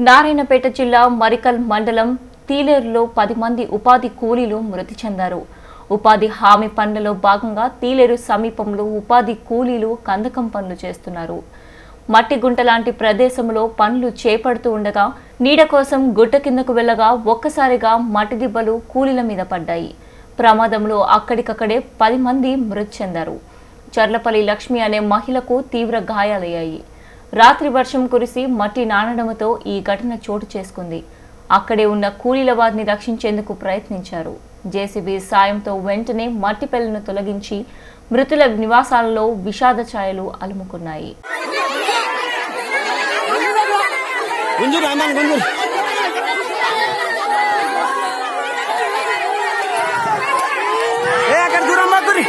నారాయణపేట జిల్లా మరికల్ మండలం తీలేరులో పది మంది ఉపాధి కూలీలు మృతి చెందారు ఉపాధి హామీ పనులలో భాగంగా తీలేరు సమీపంలో ఉపాధి కూలీలు కందకం పనులు చేస్తున్నారు మట్టి గుంట లాంటి ప్రదేశంలో పనులు చేపడుతూ ఉండగా నీడ కోసం గుట్ట కిందకు వెళ్ళగా ఒక్కసారిగా మట్టి దిబ్బలు కూలీల మీద పడ్డాయి ప్రమాదంలో అక్కడికక్కడే పది మంది మృతి చెందారు చర్లపల్లి లక్ష్మి అనే మహిళకు తీవ్ర గాయాలయ్యాయి రాత్రి వర్షం కురిసి మట్టి నానడంతో ఈ ఘటన చోటు చేసుకుంది అక్కడే ఉన్న కూలీల వారిని రక్షించేందుకు ప్రయత్నించారు జేసీబీ సాయంతో వెంటనే మట్టి పెళ్లను తొలగించి మృతుల నివాసాలలో విషాద ఛాయలు అలుముకున్నాయి గుంజూరు అమ్మాని గుంజూరు ఏ అక్కడ దూరం మాకురి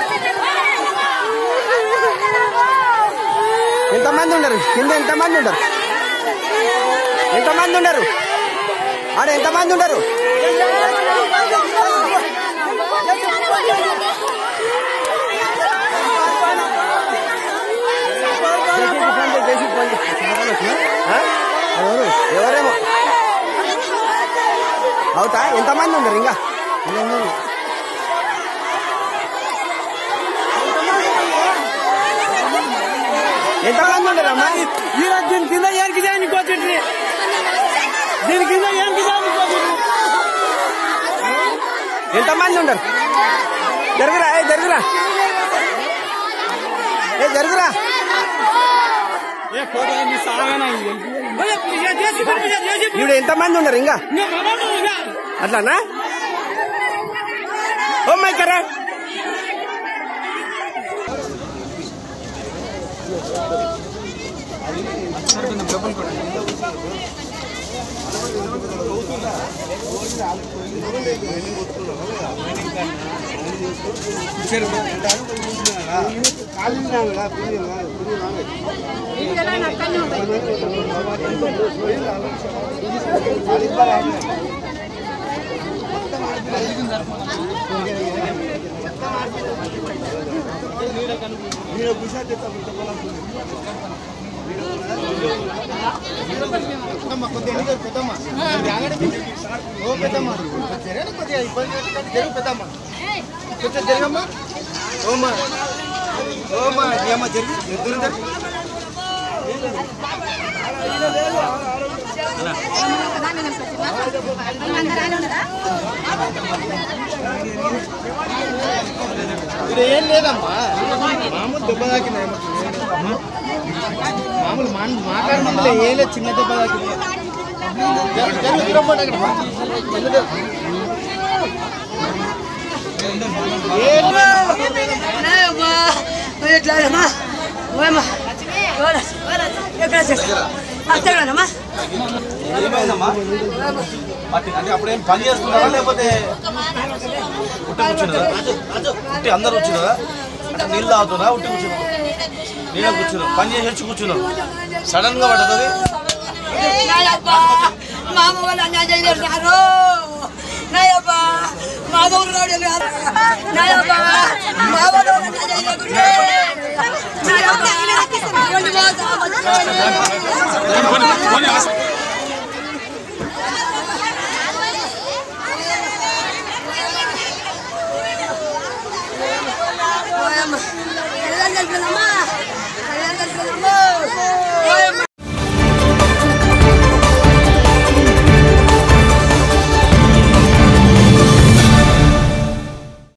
ఎంతమంది ఉండరు కింద ఎంతమంది ఉండరు ఎంతమంది ఉండరు ఆడ ఎంతమంది ఉండరు ఆ? ఎవరేమో అవుతా ఎంతమంది ఉన్నారు ఇంకా ఎంతమంది ఉన్నారు అమ్మా ఈరోజు దీని కింద ఏనికి చేయడానికి వచ్చిండ్రి దీని కింద ఏనికి చేయడానికి వచ్చిండ్రి ఎంతమంది ఉండరు జరుగురా ఏ జరుగురా ఏ జరుగురా ఏ ఫోటో నీ సాగనా ఇది? ఓయ్, ఏ చేసి పని, ఏ చేసి పని. ఇప్పుడు ఎంతమంది ఉన్నారు ఇంకా ఇంకా ప్రమాదం ఇంకా. అట్లానా ఓ మై కరా ఇక్కడ ఏం లేదమ్మా మామూలు దెబ్బ తాకింది మామూలు మా మాట్లాడి మందులో ఏం లేదు చిన్న దెబ్బ తాకింది జరు- జరుగు దూరం పోండి అక్కడ. జరుగు. ఏం లేదు. ఏమైందమ్మా మట్టి అంటే అప్పుడు ఏం పని చేస్తున్నారా లేకపోతే ఉట్టి కూర్చున్నారా ఉట్టి అందరు కూర్చున్నారా అంటే నీళ్ళు తాగుతున్నారా ఉట్టి కూర్చున్నారా నీళ్ళ కూర్చున్నారు పని చేసి వచ్చి కూర్చున్నారు సడన్ గా పడుతుంది మామ వాళ్ళు అన్యాయం చేశారు నాయప్ప మా ఊరు నాయప్ప మా ఊరు అన్యాయం అమ్మా